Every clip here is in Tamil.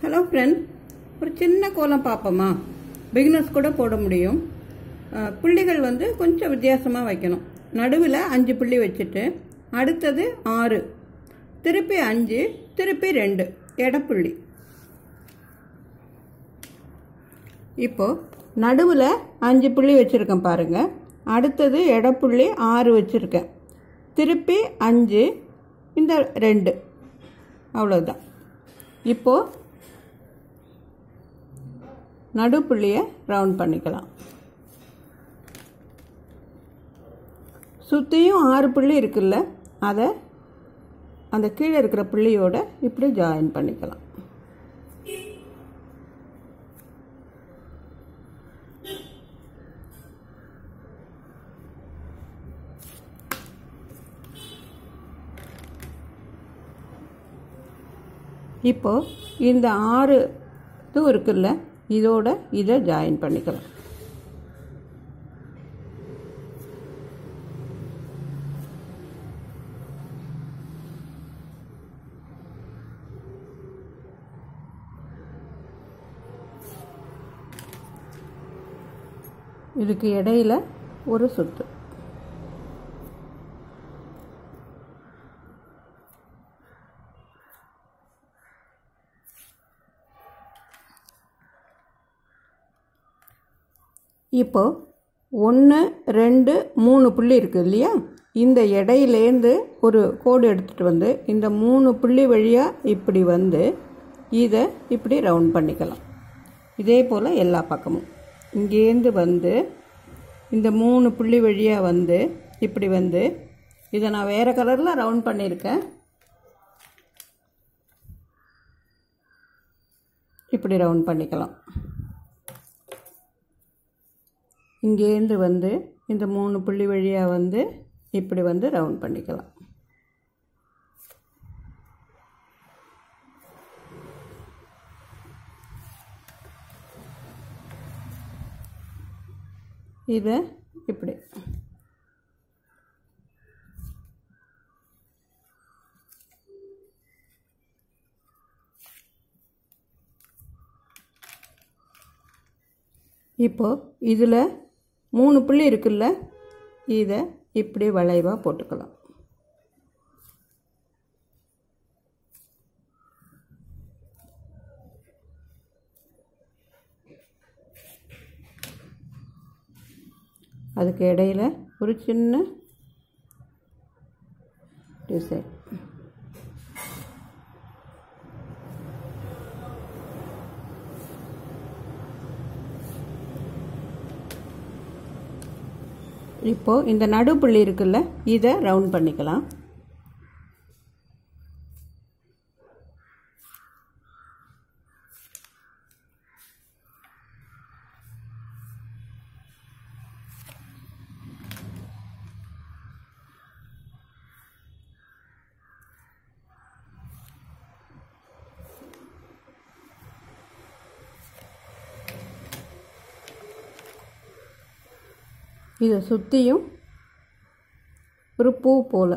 ஹலோ ஃப்ரெண்ட் ஒரு சின்ன கோலம் பார்ப்போமா பிகினர்ஸ் கூட போட முடியும் அஹ், புள்ளிகள் வந்து கொஞ்சம் வித்தியாசமாக வைக்கணும் நடுவில் அஞ்சு புள்ளி வச்சுட்டு அடுத்தது ஆறு திருப்பி அஞ்சு திருப்பி ரெண்டு எடப்புள்ளி இப்போ நடுவில் அஞ்சு புள்ளி வச்சுருக்கேன் பாருங்க அடுத்தது எடப்புள்ளி ஆறு வச்சுருக்கேன் திருப்பி அஞ்சு இந்த ரெண்டு அவ்வளோதான் இப்போ நடுப்புள்ளியை ரவுண்ட் பண்ணிக்கலாம் சுற்றியும் ஆறு புள்ளி இருக்குல்ல அதை அந்த கீழே இருக்கிற புள்ளியோட இப்படி ஜாயின் பண்ணிக்கலாம் இப்போ இந்த ஆறு இது இருக்குல்ல இதோட இதை ஜாயின் பண்ணிக்கலாம் இதுக்கு இடையில ஒரு சுத்து இப்போ ஒன்று ரெண்டு மூணு புள்ளி இருக்குது இல்லையா இந்த இடையிலேருந்து ஒரு கோடு எடுத்துகிட்டு வந்து இந்த மூணு புள்ளி வழியாக இப்படி வந்து இதை இப்படி ரவுண்ட் பண்ணிக்கலாம் இதே போல் எல்லா பக்கமும் இங்கேருந்து வந்து இந்த மூணு புள்ளி வழியாக வந்து இப்படி வந்து இதை நான் வேறு கலரில் ரவுண்ட் பண்ணியிருக்கேன் இப்படி ரவுண்ட் பண்ணிக்கலாம் இங்கேருந்து வந்து இந்த மூணு புள்ளி வழியாக வந்து இப்படி வந்து ரவுண்ட் பண்ணிக்கலாம் இதை இப்படி இப்போ இதில் மூணு புள்ளி இருக்குல்ல இதை இப்படி வளைவாக போட்டுக்கலாம் அதுக்கு இடையில ஒரு சின்ன டிசைன் இப்போ இந்த நடுப்புள்ளி இருக்குல்ல இதை ரவுண்ட் பண்ணிக்கலாம் இதை சுற்றியும் ஒரு பூ போல்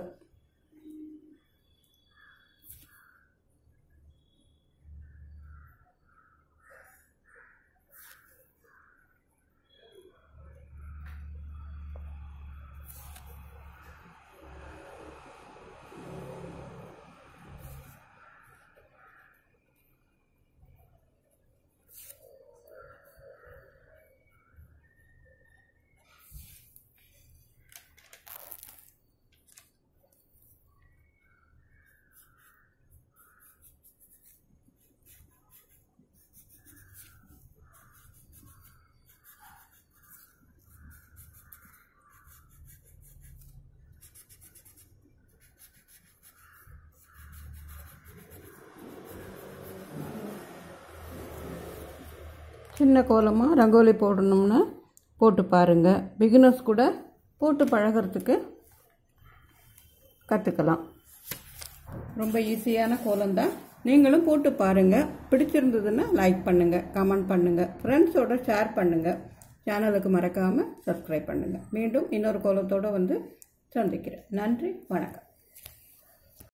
சின்ன கோலமாக ரங்கோலி போடணும்னா போட்டு பாருங்கள் பிகினர்ஸ் கூட போட்டு பழகிறதுக்கு கற்றுக்கலாம் ரொம்ப ஈஸியான கோலம்தான் நீங்களும் போட்டு பாருங்கள் பிடிச்சிருந்ததுன்னா லைக் பண்ணுங்கள் கமெண்ட் பண்ணுங்கள் ஃப்ரெண்ட்ஸோட ஷேர் பண்ணுங்கள் சேனலுக்கு மறக்காமல் சப்ஸ்கிரைப் பண்ணுங்கள் மீண்டும் இன்னொரு கோலத்தோடு வந்து சந்திக்கிறேன் நன்றி வணக்கம்